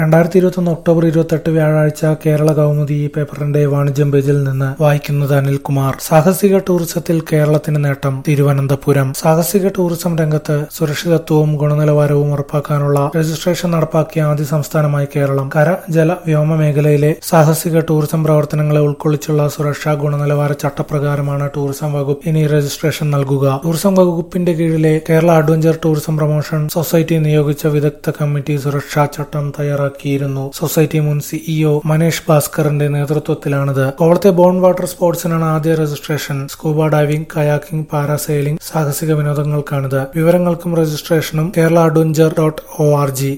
രണ്ടായിരത്തി ഇരുപത്തൊന്ന് ഒക്ടോബർ ഇരുപത്തെട്ട് വ്യാഴാഴ്ച കേരള കൗമുദി ഈ പേപ്പറിന്റെ വാണിജ്യം പേജിൽ നിന്ന് വായിക്കുന്നത് അനിൽകുമാർ സാഹസിക ടൂറിസത്തിൽ കേരളത്തിന് നേട്ടം തിരുവനന്തപുരം സാഹസിക ടൂറിസം രംഗത്ത് സുരക്ഷിതത്വവും ഗുണനിലവാരവും ഉറപ്പാക്കാനുള്ള രജിസ്ട്രേഷൻ നടപ്പാക്കിയ ആദ്യ സംസ്ഥാനമായി കേരളം കര ജല വ്യോമ മേഖലയിലെ സാഹസിക ടൂറിസം പ്രവർത്തനങ്ങളെ ഉൾക്കൊള്ളിച്ചുള്ള സുരക്ഷാ ഗുണനിലവാര ചട്ടപ്രകാരമാണ് ടൂറിസം വകുപ്പ് ഇനി രജിസ്ട്രേഷൻ നൽകുക ടൂറിസം വകുപ്പിന്റെ കീഴിലെ Kerala adventure tourism promotion society നിയോഗിച്ച വിദഗ്ധ കമ്മിറ്റി സുരക്ഷാ ചട്ടം തയ്യാറാക്കിയിരുന്നു സൊസൈറ്റി മുൻ സിഇഒ മനേഷ് ഭാസ്കറിന്റെ നേതൃത്വത്തിലാണിത് കോവളത്തെ ബോൺ വാട്ടർ സ്പോർട്സിനാണ് ആദ്യ registration scuba diving kayaking parasailing സാഹസിക വിനോദങ്ങൾക്കാണിത് വിവരങ്ങൾക്കും രജിസ്ട്രേഷനും Kerala adventure dot O R G